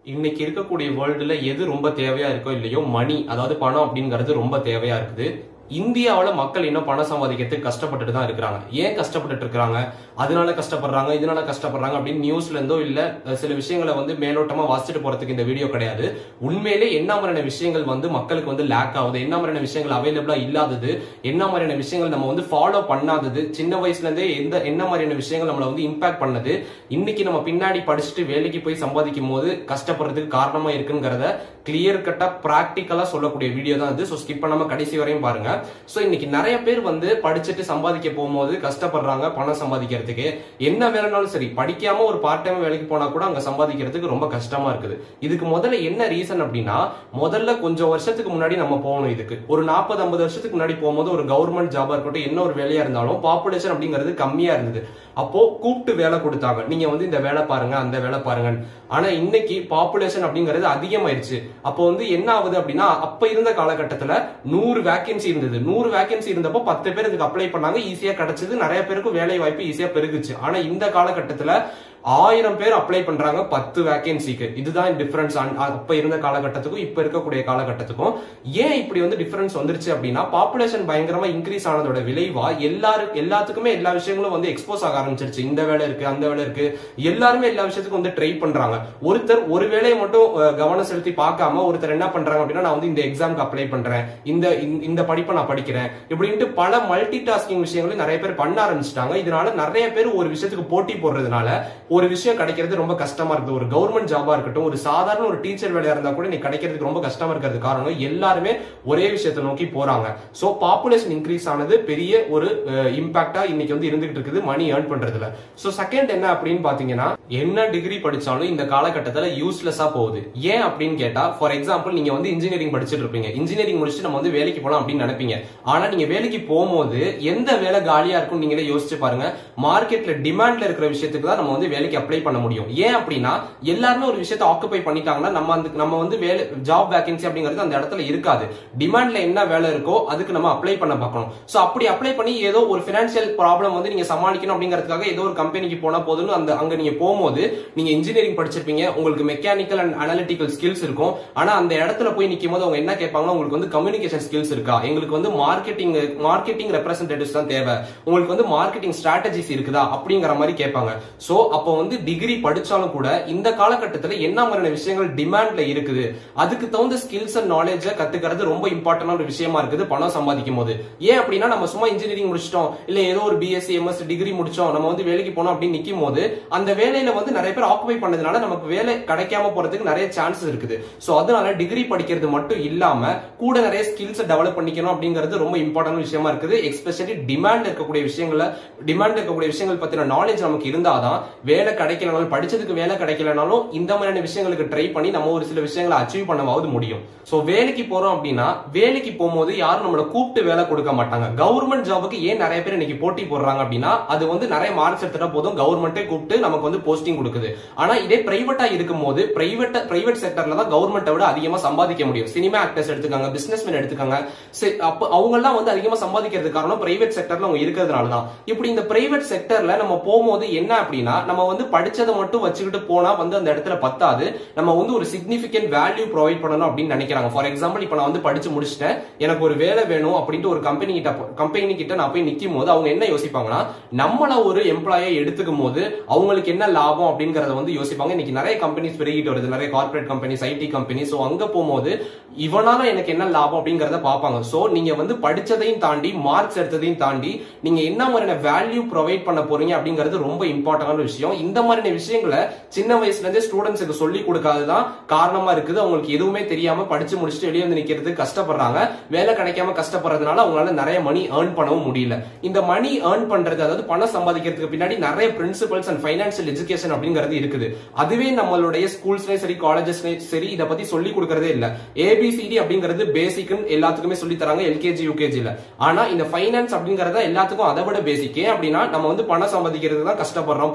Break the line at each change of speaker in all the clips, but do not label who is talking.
இன்னைக்கு இருக்கக்கூடிய வேர்ல்டுல எது ரொம்ப தேவையா இருக்கோ இல்லையோ மணி அதாவது பணம் அப்படிங்கிறது ரொம்ப தேவையா இருக்குது இந்தியாவுல மக்கள் இன்னும் பணம் சம்பாதிக்கிறதுக்கு கஷ்டப்பட்டுட்டு தான் இருக்கிறாங்க ஏன் கஷ்டப்பட்டுட்டு இருக்காங்க அதனால கஷ்டப்படுறாங்க இதனால கஷ்டப்படுறாங்க அப்படின்னு நியூஸ்ல இருந்தோ இல்ல அஹ், சில விஷயங்களை வந்து மேலோட்டமா வாசிச்சுட்டு போறதுக்கு இந்த வீடியோ கிடையாது உண்மையிலே என்ன மாதிரியான விஷயங்கள் வந்து மக்களுக்கு வந்து லேக் ஆகுது என்ன மாதிரியான விஷயங்கள் அவைலபிளா இல்லாதது என்ன மாதிரியான விஷயங்கள் நம்ம வந்து ஃபாலோ பண்ணாதது சின்ன வயசுல இருந்தே எந்த என்ன மாதிரியான விஷயங்கள் நம்மள வந்து இம்பாக்ட் பண்ணது இன்னைக்கு நம்ம பின்னாடி படிச்சுட்டு வேலைக்கு போய் சம்பாதிக்கும் போது கஷ்டப்படுறதுக்கு காரணமா இருக்குங்கிறத கிளியர் கட்டா பிராக்டிக்கலா சொல்லக்கூடிய வீடியோ தான் இது ஸோ ஸ்கிப் பண்ணாம கடைசி வரையும் பாருங்க ஸோ இன்னைக்கு நிறைய பேர் வந்து படிச்சுட்டு சம்பாதிக்க போகும்போது கஷ்டப்படுறாங்க பணம் சம்பாதிக்கிறதுக்கு என்ன வேலைனாலும் சரி படிக்காம ஒரு பார்ட் டைம் வேலைக்கு போனா கூட அங்க சம்பாதிக்கிறதுக்கு ரொம்ப கஷ்டமா இருக்குது இதுக்கு முதல்ல என்ன ரீசன் அப்படின்னா முதல்ல கொஞ்சம் வருஷத்துக்கு முன்னாடி நம்ம போகணும் இதுக்கு ஒரு நாற்பது ஐம்பது வருஷத்துக்கு முன்னாடி போகும்போது ஒரு கவர்மெண்ட் ஜாபா இருக்கட்டும் என்ன ஒரு வேலையா இருந்தாலும் பாப்புலேஷன் அப்படிங்கிறது கம்மியா இருந்தது அப்போ கூப்பிட்டு வேலை கொடுத்தாங்க நீங்க வந்து இந்த வேலை பாருங்க அந்த வேலை பாருங்க ஆனா இன்னைக்கு பாப்புலேஷன் அப்படிங்கிறது அதிகமாயிருச்சு அப்போ வந்து என்ன ஆகுது அப்படின்னா அப்ப இருந்த காலகட்டத்துல நூறு வேகன்சி இருந்தது நூறு வேகன்சி இருந்தப்போ பத்து பேர் இதுக்கு அப்ளை பண்ணாங்க ஈஸியா கிடைச்சது நிறைய பேருக்கு வேலை வாய்ப்பு ஈஸியா பெருகுச்சு ஆனா இந்த காலகட்டத்துல ஆயிரம் பேர் அப்ளை பண்றாங்க பத்து வேகன்சிக்கு இதுதான் டிஃபரன்ஸ் அப்ப இருந்த காலகட்டத்துக்கும் இப்ப இருக்கக்கூடிய காலகட்டத்துக்கும் ஏன் இப்படி வந்து டிஃபரன்ஸ் வந்துருச்சு அப்படின்னா பாப்புலேஷன் பயங்கரமா இன்க்ரீஸ் ஆனதோட விளைவா எல்லாரும் எல்லாத்துக்குமே எல்லா விஷயங்களும் வந்து எக்ஸ்போஸ் ஆக ஆரம்பிச்சிருச்சு இந்த வேலை இருக்கு அந்த வேலை இருக்கு எல்லாருமே எல்லா விஷயத்துக்கும் வந்து ட்ரை பண்றாங்க ஒருத்தர் ஒரு வேலையை மட்டும் அஹ், கவனம் செலுத்தி பார்க்காம ஒருத்தர் என்ன பண்றாங்க அப்படின்னா நான் வந்து இந்த எக்ஸாம்க்கு அப்ளை பண்றேன் இந்த இந்த- இந்த படிப்பை நான் படிக்கிறேன் இப்படின்ட்டு பல மல்டி டாஸ்கிங் விஷயங்களையும் நிறைய பேர் பண்ண ஆரம்பிச்சிட்டாங்க இதனால நிறைய பேர் ஒரு விஷயத்துக்கு போட்டி போடுறதுனால ஒரு விஷயம் கிடைக்கிறது ரொம்ப கஷ்டமா இருக்குது ஒரு கவர்மெண்ட் ஜாபா இருக்கட்டும் ஒரு சாதாரண ஒரு டீச்சர் வேலையா இருந்தா கூட நீ கிடைக்கிறதுக்கு ரொம்ப கஷ்டமா இருக்கிறது காரணம் எல்லாருமே ஒரே விஷயத்தை நோக்கி போறாங்க சோ பாப்புலேஷன் இன்க்ரீஸ் ஆனது பெரிய ஒரு இம்பாக்டா இன்னைக்கு வந்து இருந்துகிட்டு இருக்குது மணி ஏர்ன் பண்றதுல சோ செகண்ட் என்ன அப்படின்னு பாத்தீங்கன்னா என்ன டிகிரி படிச்சாலும் இந்த காலகட்டத்துல யூஸ்லெஸ்ஸா போகுது ஏன் அப்படின்னு கேட்டா ஃபார் எக்ஸாம்பிள் நீங்க வந்து இன்ஜினியரிங் படிச்சுட்டு இருப்பீங்க இன்ஜினியரிங் முடிச்சுட்டு நம்ம வந்து வேலைக்கு போலாம் அப்படின்னு நினைப்பீங்க ஆனா நீங்க வேலைக்கு போகும்போது எந்த வேலை காலியா இருக்கும் நீங்களே யோசிச்சு பாருங்க மார்க்கெட்ல டிமாண்ட்ல இருக்கிற விஷயத்துக்கு தான் நம்ம வந்து வேலைக்கு அப்ளை பண்ண முடியும் ஏன் அப்படின்னா எல்லாருமே ஒரு விஷயத்தை ஆக்குபை பண்ணிட்டாங்கன்னா நம்ம அந்த நம்ம வந்து வேலை ஜாப் வேகன்சி அப்படிங்கிறது அந்த இடத்துல இருக்காது டிமாண்ட்ல என்ன வேலை இருக்கோ அதுக்கு நம்ம அப்ளை பண்ண பார்க்கணும் சோ அப்படி அப்ளை பண்ணி ஏதோ ஒரு பினான்சியல் ப்ராப்ளம் வந்து நீங்க சமாளிக்கணும் அப்படிங்கிறதுக்காக ஏதோ ஒரு கம்பெனிக்கு போனா போதும்னு அந்த அங்க நீங்க போகும்போது நீங்க இன்ஜினியரிங் படிச்சிருப்பீங்க உங்களுக்கு மெக்கானிக்கல் அண்ட் அனாலிட்டிக்கல் ஸ்கில்ஸ் இருக்கும் ஆனா அந்த இடத்துல போய் நிக்கும் போது அவங்க என்ன கேட்பாங்கன்னா உங்களுக்கு வந்து கம்யூனிகேஷன் ஸ்கில்ஸ் இருக்கா எங்களுக்கு வந்து மார்க்கெட்டிங் மார்க்கெட்டிங் ரெப்ரசன்டேட்டிவ்ஸ் தான் தேவை உங்களுக்கு வந்து மார்க்கெட்டிங் ஸ்ட்ராட்டஜிஸ் இருக்குதா அப்படிங்கிற மாதிரி கேட்பாங்க சோ அப்போ வந்து டிகிரி படிச்சாலும் கூட இந்த காலகட்டத்துல என்ன மாதிரியான விஷயங்கள் டிமாண்ட்ல இருக்குது அதுக்கு தகுந்த ஸ்கில்ஸ் அண்ட் நாலேஜ கத்துக்கிறது ரொம்ப இம்பார்ட்டன்டான ஒரு விஷயமா இருக்குது பணம் சம்பாதிக்கும் போது ஏன் அப்படின்னா நம்ம சும்மா இன்ஜினியரிங் முடிச்சிட்டோம் இல்ல ஏதோ ஒரு பிஎஸ்சி எம்எஸ் டிகிரி முடிச்சோம் நம்ம வந்து வேலைக்கு போனோம் அப்படின்னு நிக்கும் போது அந்த வேலையில வந்து நிறைய பேர் ஆக்குபை பண்ணதுனால நமக்கு வேலை கிடைக்காம போறதுக்கு நிறைய சான்சஸ் இருக்குது சோ அதனால டிகிரி படிக்கிறது மட்டும் இல்லாம கூட நிறைய ஸ்கில்ஸ் டெவலப் பண்ணிக்கணும் அப்படிங்கிறது ரொம்ப இம்பார்ட்டன்ட் விஷயமா இருக்குது எஸ்பெஷலி டிமாண்ட் இருக்கக்கூடிய விஷயங்கள டிமாண்ட் இருக்கக்கூடிய விஷயங்கள் பத்தின நாலேஜ் நமக்கு இருந்தாதான் வேலை கிடைக்கலனாலும் படிச்சதுக்கு வேலை கிடைக்கலனாலும் இந்த மாதிரியான விஷயங்களுக்கு ட்ரை பண்ணி நம்ம ஒரு சில விஷயங்களை அச்சீவ் பண்ணவாவது முடியும் சோ வேலைக்கு போறோம் அப்படின்னா வேலைக்கு போகும்போது யாரும் நம்மளை கூப்பிட்டு வேலை கொடுக்க மாட்டாங்க கவர்மெண்ட் ஜாபுக்கு ஏன் நிறைய பேர் இன்னைக்கு போட்டி போடுறாங்க அப்படின்னா அது வந்து நிறைய மார்க்ஸ் எடுத்துட்டா போதும் கவர்மெண்ட்டே கூப்பிட்டு நமக்கு வந்து போஸ்டிங் கொடுக்குது ஆனா இதே பிரைவேட்டா இருக்கும்போது பிரைவேட் பிரைவேட் செக்டர்ல தான் கவர்மெண்ட்டை விட அதிகமா சம்பாதிக்க முடியும் சினிமா ஆக்டர்ஸ் எடுத்துக்காங்க பிசினஸ்மேன் எடுத்துக்காங்க சரி, அப்ப அவங்க எல்லாம் வந்து அதிகமா சம்பாதிக்கிறது காரணம் பிரைவேட் செக்டர்ல அவங்க இருக்கிறதுனால தான் இப்படி இந்த பிரைவேட் செக்டர்ல நம்ம போகும்போது என்ன அப்படின்னா நம்ம வந்து படிச்சதை மட்டும் வச்சுக்கிட்டு போனா வந்து அந்த இடத்துல பத்தாது நம்ம வந்து ஒரு சிக்னிபிகன்ட் வேல்யூ ப்ரொவைட் பண்ணணும் அப்படின்னு நினைக்கிறாங்க ஃபார் எக்ஸாம்பிள் இப்ப நான் வந்து படிச்சு முடிச்சிட்டேன் எனக்கு ஒரு வேலை வேணும் அப்படின்ட்டு ஒரு கம்பெனி கிட்ட கம்பெனி கிட்ட நான் போய் நிக்கும் போது அவங்க என்ன யோசிப்பாங்கன்னா நம்மள ஒரு எம்ப்ளாயை எடுத்துக்கும் போது அவங்களுக்கு என்ன லாபம் அப்படிங்கறத வந்து யோசிப்பாங்க இன்னைக்கு நிறைய கம்பெனிஸ் பெருகிட்டு வருது நிறைய corporate companies IT company so அங்க போகும்போது இவனால எனக்கு என்ன லாபம் அப்படிங்கறத பார்ப்பாங்க சோ நீங்க வந்து படிச்சதையும் தாண்டி மார்க்ஸ் எடுத்ததையும் தாண்டி நீங்க என்ன மாதிரியான வேல்யூ ப்ரொவைட் பண்ண போறீங்க அப்படிங்கிறது ரொம்ப இம்பார்ட்டன்டான விஷயம் இந்த மாதிரியான விஷயங்களை சின்ன வயசுல இருந்தே ஸ்டூடெண்ட்ஸுக்கு சொல்லி கொடுக்காததான் காரணமா இருக்குது அவங்களுக்கு எதுவுமே தெரியாம படிச்சு முடிச்சுட்டு வெளியே வந்து நிக்கிறதுக்கு கஷ்டப்படுறாங்க வேலை கிடைக்காம கஷ்டப்படுறதுனால அவங்களால நிறைய மணி ஏர்ன் பண்ணவும் முடியல இந்த மணி ஏர்ன் பண்றது அதாவது பணம் சம்பாதிக்கிறதுக்கு பின்னாடி நிறைய பிரின்சிபல்ஸ் அண்ட் ஃபைனான்சியல் எஜுகேஷன் அப்படிங்கிறது இருக்குது அதுவே நம்மளுடைய ஸ்கூல்ஸ்லயும் சரி காலேஜஸ்லயும் சரி இதை பத்தி சொல்லி கொடுக்கறதே இல்ல ஏபிசிடி அப்படிங்கிறது பேசிக்னு எல்லாத்துக்குமே சொல்லி தராங்க எல்கேஜி யூகேஜில ஆனா இந்த ஃபைனான்ஸ் அப்படிங்கறத எல்லாத்துக்கும் அதை விட பேசிக் ஏன் அப்படின்னா நம்ம வந்து பணம் சம்பாதிக்கிறதுக்கு தான் கஷ்டப்படுறோம் படிக்கிறோம் எல்லாம்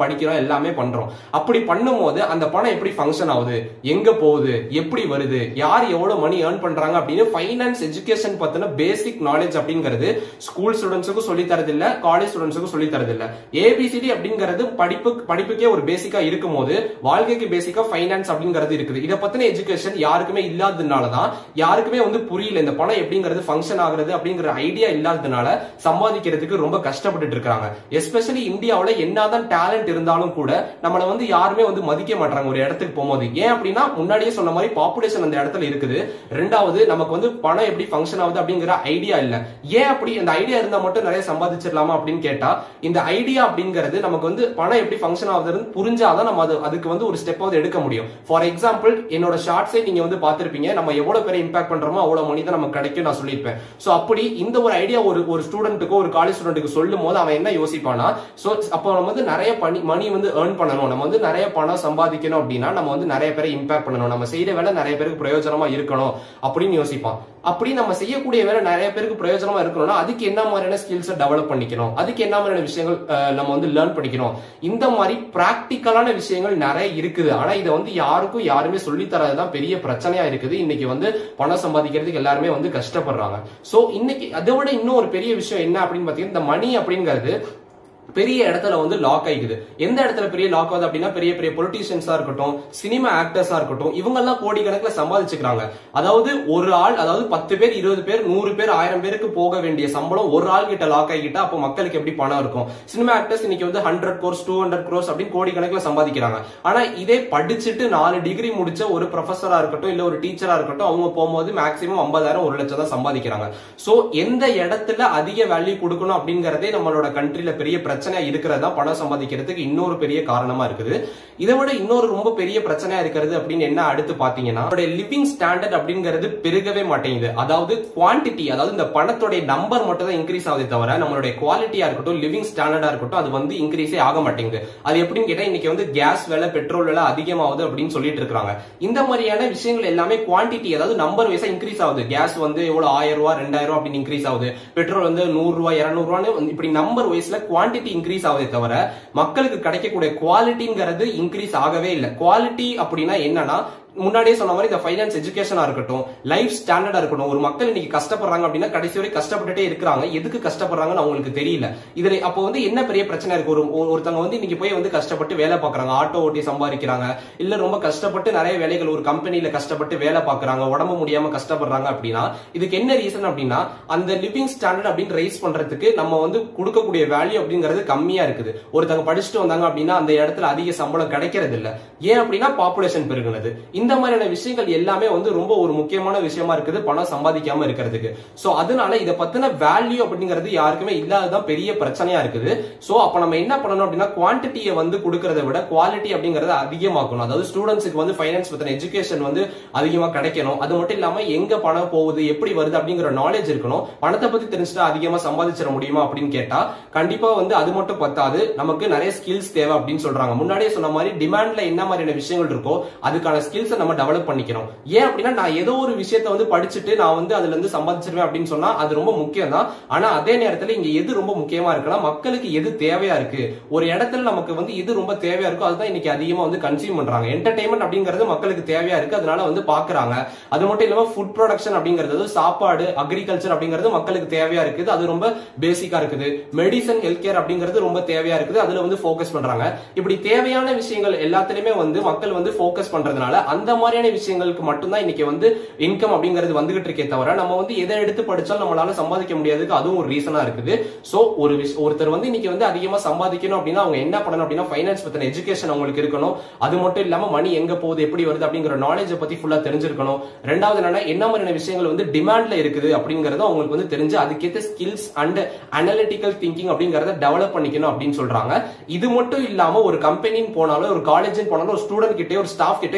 எல்லாமே பண்றோம் அப்படி பண்ணும்போது அந்த பணம் எப்படி ஃபங்க்ஷன் ஆகுது எங்க போகுது எப்படி வருது யார் எவ்வளவு மணி ஏர்ன் பண்றாங்க அப்படின்னு ஃபைனான்ஸ் எஜுகேஷன் பத்தின பேசிக் நாலேஜ் அப்படிங்கிறது ஸ்கூல் ஸ்டூடெண்ட்ஸுக்கும் சொல்லி தரது இல்ல காலேஜ் ஸ்டூடெண்ட்ஸுக்கும் சொல்லி தரது இல்ல ஏபிசிடி அப்படிங்கிறது படிப்பு படிப்புக்கே ஒரு பேசிக்கா இருக்கும் போது வாழ்க்கைக்கு பேசிக்கா ஃபைனான்ஸ் அப்படிங்கிறது இருக்குது இதை பத்தின எஜுகேஷன் யாருக்குமே இல்லாததுனாலதான் யாருக்குமே வந்து புரியல இந்த பணம் எப்படிங்கிறது ஃபங்க்ஷன் ஆகுறது அப்படிங்கிற ஐடியா இல்லாததுனால சம்பாதிக்கிறதுக்கு ரொம்ப கஷ்டப்பட்டுட்டு இருக்காங்க எஸ்பெஷலி இந்தியாவுல என்னதான் டேலண்ட் இருந்தாலும் கூட நம்மள வந்து யாருமே வந்து மதிக்க மாட்டாங்க ஒரு இடத்துக்கு போகும்போது ஏன் அப்படின்னா முன்னாடியே சொன்ன மாதிரி பாப்புலேஷன் அந்த இடத்துல இருக்குது ரெண்டாவது நமக்கு வந்து பணம் எப்படி ஃபங்க்ஷன் ஆகுது அப்படிங்கிற ஐடியா இல்ல ஏன் அப்படி அந்த ஐடியா இருந்தா மட்டும் நிறைய சம்பாதிச்சிடலாமா அப்படின்னு கேட்டா இந்த ஐடியா அப்படிங்கிறது நமக்கு வந்து பணம் எப்படி ஃபங்க்ஷன் ஆகுதுன்னு புரிஞ்சாதான் நம்ம அது அதுக்கு வந்து ஒரு ஸ்டெப் வந்து எடுக்க முடியும் ஃபார் எக்ஸாம்பிள் என்னோட ஷார்ட்ஸை நீங்க வந்து பார்த்திருப்பீங்க நம்ம எவ்வளவு பேரை இம்பாக்ட் பண்றோமோ அவ்வளவு மணி தான் நமக்கு கிடைக்கும் நான் சொல்லியிருப்பேன் சோ அப்படி இந்த ஒரு ஐடியா ஒரு ஒரு ஸ்டூடெண்ட்டுக்கோ ஒரு காலேஜ் ஸ்டூடெண்ட்டுக்கு சொல்லும் போது அவன் என்ன யோசிப்பானா சோ அப்போ நம்ம வந்து நிறைய பணி மணி வந்து ஏர்ன் பண்ணணும் நம்ம வந்து நிறைய பணம் சம்பாதிக்கணும் அப்படின்னா நம்ம வந்து நிறைய பேரை இம்பாக்ட் பண்ணணும் நம்ம செய்யற வேலை நிறைய பேருக்கு பிரயோஜனமா இருக்கணும் அப்படின்னு யோசிப்பான் அப்படி நம்ம செய்யக்கூடிய வேலை நிறைய பேருக்கு பிரயோஜனமா இருக்கணும்னா அதுக்கு என்ன மாதிரியான ஸ்கில்ஸை டெவலப் பண்ணிக்கணும் அதுக்கு என்ன மாதிரியான விஷயங்கள் அஹ், நம்ம வந்து லேர்ன் பண்ணிக்கணும் இந்த மாதிரி பிராக்டிக்கலான விஷயங்கள் நிறைய இருக்குது ஆனா இதை வந்து யாருக்கும் யாருமே சொல்லி தரதுதான் பெரிய பிரச்சனையா இருக்குது இன்னைக்கு வந்து பணம் சம்பாதிக்கிறதுக்கு எல்லாருமே வந்து கஷ்டப்படுறாங்க சோ இன்னைக்கு அதை விட இன்னும் ஒரு பெரிய விஷயம் என்ன அப்படின்னு பாத்தீங்கன்னா இந்த மணி அப்படிங்கிறது பெரிய இடத்துல வந்து லாக் ஆயிக்குது எந்த இடத்துல பெரிய லாக் ஆகுது அப்படின்னா பெரிய பெரிய பொலிட்டீஷியன்ஸா இருக்கட்டும் சினிமா ஆக்டர்ஸா இருக்கட்டும் இவங்க எல்லாம் கோடிக்கணக்கில் சம்பாதிச்சுக்கிறாங்க அதாவது ஒரு ஆள் அதாவது பத்து பேர் இருபது பேர் நூறு பேர் ஆயிரம் பேருக்கு போக வேண்டிய சம்பளம் ஒரு ஆள் கிட்ட லாக் ஆகிட்டா அப்போ மக்களுக்கு எப்படி பணம் இருக்கும் சினிமா ஆக்டர்ஸ் இன்னைக்கு வந்து hundred crores two hundred crores அப்படின்னு கோடிக்கணக்கில் சம்பாதிக்கிறாங்க ஆனா இதே படிச்சுட்டு நாலு டிகிரி முடிச்ச ஒரு ப்ரொஃபஸரா இருக்கட்டும் இல்ல ஒரு டீச்சரா இருக்கட்டும் அவங்க போகும்போது மேக்ஸிமம் ஐம்பதாயிரம் ஒரு லட்சம் தான் சம்பாதிக்கிறாங்க சோ எந்த இடத்துல அதிக வேல்யூ கொடுக்கணும் அப்படிங்கறதே நம்மளோட கண்ட்ரில பெரிய பிரச்சனையா இருக்கிறது தான் பணம் சம்பாதிக்கிறதுக்கு இன்னொரு பெரிய காரணமா இருக்குது இதை விட இன்னொரு ரொம்ப பெரிய பிரச்சனையா இருக்கிறது அப்படின்னு என்ன அடுத்து பாத்தீங்கன்னா லிவிங் ஸ்டாண்டர்ட் அப்படிங்கிறது பெருகவே மாட்டேங்குது அதாவது குவாண்டிட்டி அதாவது இந்த பணத்தோடைய நம்பர் மட்டும் தான் இன்க்ரீஸ் ஆகுதே தவிர நம்மளுடைய குவாலிட்டியா இருக்கட்டும் லிவிங் ஸ்டாண்டர்டா இருக்கட்டும் அது வந்து இன்க்ரீஸே ஆக மாட்டேங்குது அது எப்படின்னு கேட்டா இன்னைக்கு வந்து கேஸ் விலை பெட்ரோல் விலை அதிகமாகுது அப்படின்னு சொல்லிட்டு இருக்காங்க இந்த மாதிரியான விஷயங்கள் எல்லாமே குவாண்டிட்டி அதாவது நம்பர் வைஸா இன்க்ரீஸ் ஆகுது கேஸ் வந்து எவ்வளவு ஆயிரம் ரூபாய் ரெண்டாயிரம் ரூபாய் அப்படின்னு இன்க்ரீஸ் ஆகுது பெட்ரோல் வந்து நூறு ரூபாய் இருநூறு ரூபான்னு இப்படி நம்பர் வைஸ்ல குவாண்டிட்டி இன்க்ரீஸ் ஆகுதே தவிர மக்களுக்கு கிடைக்கக்கூடிய குவாலிட்டிங்கிறது இன்க்ரீஸ் ஆகவே இல்லை குவாலிட்டி அப்படின்னா என்னன்னா முன்னாடியே சொன்ன மாதிரி இந்த ஃபைனான்ஸ் எஜுகேஷனா இருக்கட்டும் லைஃப் ஸ்டாண்டர்டா இருக்கட்டும் ஒரு மக்கள் இன்னைக்கு கஷ்டப்படுறாங்க அப்படின்னா கடைசி வரை கஷ்டப்பட்டுட்டே இருக்கிறாங்க எதுக்கு கஷ்டப்படுறாங்கன்னு அவங்களுக்கு தெரியல இதுல அப்போ வந்து என்ன பெரிய பிரச்சனை இருக்கு ஒரு ஒரு- ஒருத்தவங்க வந்து இன்னைக்கு போய் வந்து கஷ்டப்பட்டு வேலை பார்க்கறாங்க ஆட்டோ ஓட்டி சம்பாதிக்கிறாங்க இல்ல ரொம்ப கஷ்டப்பட்டு நிறைய வேலைகள் ஒரு கம்பெனில கஷ்டப்பட்டு வேலை பார்க்கறாங்க உடம்பு முடியாம கஷ்டப்படுறாங்க அப்படின்னா இதுக்கு என்ன ரீசன் அப்படின்னா அந்த லிவிங் ஸ்டாண்டர்ட் அப்படின்னு ரைஸ் பண்றதுக்கு நம்ம வந்து கொடுக்கக்கூடிய வேல்யூ அப்படிங்கிறது கம்மியா இருக்குது ஒருத்தவங்க படிச்சுட்டு வந்தாங்க அப்படின்னா அந்த இடத்துல அதிக சம்பளம் கிடைக்கிறது இல்ல ஏன் அப்படின்னா பாப்புலேஷன் பெருகுனது இந்த மாதிரியான விஷயங்கள் எல்லாமே வந்து ரொம்ப ஒரு முக்கியமான விஷயமா இருக்குது பணம் சம்பாதிக்காம இருக்கிறதுக்கு சோ அதனால இத பத்தின வேல்யூ அப்படிங்கிறது யாருக்குமே இல்லாததான் பெரிய பிரச்சனையா இருக்குது சோ அப்ப நம்ம என்ன பண்ணணும் அப்படின்னா குவான்டிட்டியை வந்து கொடுக்கறத விட குவாலிட்டி அப்படிங்கறத அதிகமாக்கணும் அதாவது ஸ்டூடெண்ட்ஸுக்கு வந்து ஃபைனான்ஸ் பத்தின எஜுகேஷன் வந்து அதிகமா கிடைக்கணும் அது மட்டும் இல்லாம எங்க பணம் போகுது எப்படி வருது அப்படிங்கிற நாலேஜ் இருக்கணும் பணத்தை பத்தி தெரிஞ்சுட்டா அதிகமா சம்பாதிச்சிட முடியுமா அப்படின்னு கேட்டா கண்டிப்பா வந்து அது மட்டும் பத்தாது நமக்கு நிறைய ஸ்கில்ஸ் தேவை அப்படின்னு சொல்றாங்க முன்னாடியே சொன்ன மாதிரி டிமாண்ட்ல என்ன மாதிரியான விஷயங்கள் இருக்கோ அதுக்கான ஸ்கில்ஸ் நம்ம டெவலப் பண்ணிக்கிறோம் ஏன் அப்படின்னா நான் ஏதோ ஒரு விஷயத்த வந்து படிச்சுட்டு நான் வந்து அதுல இருந்து சம்பாதிச்சிருவேன் அப்படின்னு சொன்னா அது ரொம்ப முக்கியம் தான் ஆனா அதே நேரத்துல இங்க எது ரொம்ப முக்கியமா இருக்குன்னா மக்களுக்கு எது தேவையா இருக்கு ஒரு இடத்துல நமக்கு வந்து எது ரொம்ப தேவையா இருக்கோ அதுதான் இன்னைக்கு அதிகமா வந்து கன்சியூம் பண்றாங்க என்டர்டைன்மெண்ட் அப்படிங்கிறது மக்களுக்கு தேவையா இருக்கு அதனால வந்து பாக்குறாங்க அது மட்டும் இல்லாம ஃபுட் ப்ரொடக்ஷன் அப்படிங்கிறது அதாவது சாப்பாடு அக்ரிகல்ச்சர் அப்படிங்கிறது மக்களுக்கு தேவையா இருக்குது அது ரொம்ப பேசிக்கா இருக்குது மெடிசன் ஹெல்த் கேர் அப்படிங்கிறது ரொம்ப தேவையா இருக்குது அதுல வந்து ஃபோக்கஸ் பண்றாங்க இப்படி தேவையான விஷயங்கள் எல்லாத்துலயுமே வந்து மக்கள் வந்து ஃபோக்கஸ் பண்றதுனால அந்த மாதிரியான விஷயங்களுக்கு மட்டும்தான் இன்னைக்கு வந்து இன்கம் அப்படிங்கிறது வந்துகிட்டு இருக்கே தவிர நம்ம வந்து எதை எடுத்து படிச்சாலும் நம்மளால சம்பாதிக்க முடியாதுக்கு அதுவும் ஒரு ரீசனா இருக்குது சோ ஒரு விஷ- ஒருத்தர் வந்து இன்னைக்கு வந்து அதிகமா சம்பாதிக்கணும் அப்படின்னா அவங்க என்ன பண்ணணும் அப்படின்னா ஃபைனான்ஸ் பத்தின எஜுகேஷன் அவங்களுக்கு இருக்கணும் அது மட்டும் இல்லாம மணி எங்க போகுது எப்படி வருது அப்படிங்கிற நாலேஜ் பத்தி ஃபுல்லா தெரிஞ்சிருக்கணும் ரெண்டாவது என்னன்னா என்ன மாதிரியான விஷயங்கள் வந்து டிமாண்ட்ல இருக்குது அப்படிங்கறது அவங்களுக்கு வந்து தெரிஞ்சு அதுக்கேற்ற ஸ்கில்ஸ் அண்ட் அனலிட்டிக்கல் திங்கிங் அப்படிங்கறத டெவலப் பண்ணிக்கணும் அப்படின்னு சொல்றாங்க இது மட்டும் இல்லாம ஒரு கம்பெனின்னு போனாலும் ஒரு காலேஜ் போனாலும் ஒரு ஸ்டூடெண்ட் கிட்டே ஒரு ஸ்டாஃப் கிட்ட என்ன எதிர்பார்க்க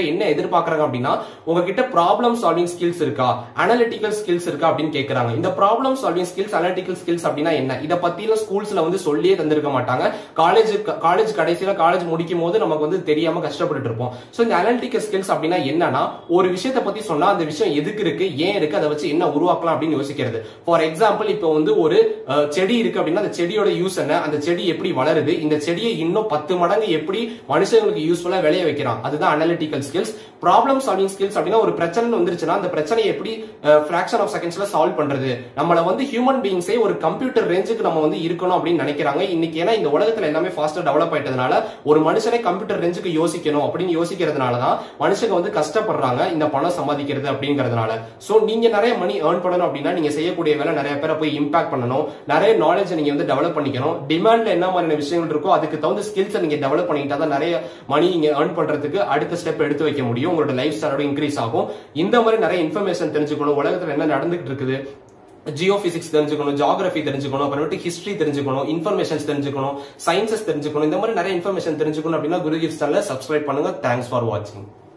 எதிர்பார்க்கறாங்க அப்படின்னா உங்ககிட்ட ப்ராப்ளம் சால்விங் ஸ்கில்ஸ் இருக்கா அனலிட்டிக்கல் ஸ்கில்ஸ் இருக்கா அப்படின்னு கேக்குறாங்க இந்த problem solving skills analytical skills அப்படின்னா என்ன இத பத்தின ஸ்கூல்ஸ்ல வந்து சொல்லியே தந்திருக்க மாட்டாங்க காலேஜ் காலேஜ் கடைசியில காலேஜ் முடிக்கும் போது நமக்கு வந்து தெரியாம கஷ்டப்பட்டு இருப்போம் சோ இந்த அனலிட்டிக்கல் ஸ்கில்ஸ் அப்படின்னா என்னன்னா ஒரு விஷயத்தை பத்தி சொன்னா அந்த விஷயம் எதுக்கு இருக்கு ஏன் இருக்கு அதை வச்சு என்ன உருவாக்கலாம் அப்படின்னு யோசிக்கிறது ஃபார் எக்ஸாம்பிள் இப்போ வந்து ஒரு அஹ், செடி இருக்கு அப்படின்னா அந்த செடியோட யூஸ் என்ன அந்த செடி எப்படி வளருது இந்த செடியை இன்னும் பத்து மடங்கு எப்படி மனுஷங்களுக்கு யூஸ்ஃபுல்லா விளைய வைக்கிறான் அதுதான் analytical skills problem solving skills அப்படின்னா ஒரு பிரச்சனை வந்துருச்சுன்னா அந்த பிரச்சனையை எப்படி ஃபிராக்ஷன் ஆஃப் செகண்ட்ஸ்ல சால்வ் பண்றது நம்மள வந்து ஹியூமன் பீயிங்ஸே ஒரு கம்ப்யூட்டர் ரேஞ்சுக்கு நம்ம வந்து இருக்கணும் அப்படின்னு நினைக்கிறாங்க இன்னைக்கு ஏன்னா இந்த உலகத்துல எல்லாமே ஃபாஸ்டா டெவலப் ஆயிட்டதுனால ஒரு மனுஷனே கம்ப்யூட்டர் ரேஞ்சுக்கு யோசிக்கணும் அப்படின்னு யோசிக்கிறதுனால தான் மனுஷங்க வந்து கஷ்டப்படுறாங்க இந்த பணம் சம்பாதிக்கிறது அப்படிங்கறதுனால சோ நீங்க நிறைய மணி ஏர்ன் பண்ணணும் அப்படின்னா நீங்க செய்யக்கூடிய வேலை நிறைய பேரை போய் இம்பாக்ட் பண்ணணும் நிறைய நாலேஜ் நீங்க வந்து டெவலப் பண்ணிக்கணும் டிமாண்ட்ல என்ன மாதிரியான விஷயங்கள் இருக்கோ அதுக்கு தகுந்த ஸ்கில்ஸ் நீங்க டெவலப் பண்ணிக்கிட்டா தான் நிறைய மணி நீங்க ஏர்ன் பண்றதுக்கு அடுத்த ஸ்டெப் எடுத்து வைக்க முடியும் உங்களோட லைஃப் ஸ்டைலோட இன்க்ரீஸ் ஆகும் இந்த மாதிரி நிறைய இன்ஃபர்மேஷன் தெரிஞ்சுக்கணும் உலகத்துல என்ன நடந்துகிட்டு இருக்குது ஜியோ பிசிக்ஸ் தெரிஞ்சுக்கணும் ஜியாகிரபி தெரிஞ்சுக்கணும் அப்புறமேட்டு ஹிஸ்டரி தெரிஞ்சுக்கணும் இன்ஃபர்மேஷன்ஸ் தெரிஞ்சுக்கணும் சயின்சஸ் தெரிஞ்சுக்கணும் இந்த மாதிரி நிறைய இன்ஃபர்மேஷன் தெரிஞ்சுக்கணும் அப்படின்னா குரு கிஃப்ட் சேனலை சப்ஸ்கிரைப் பண்ணுங்க தேங்க்ஸ் ஃபார் வாட்சிங்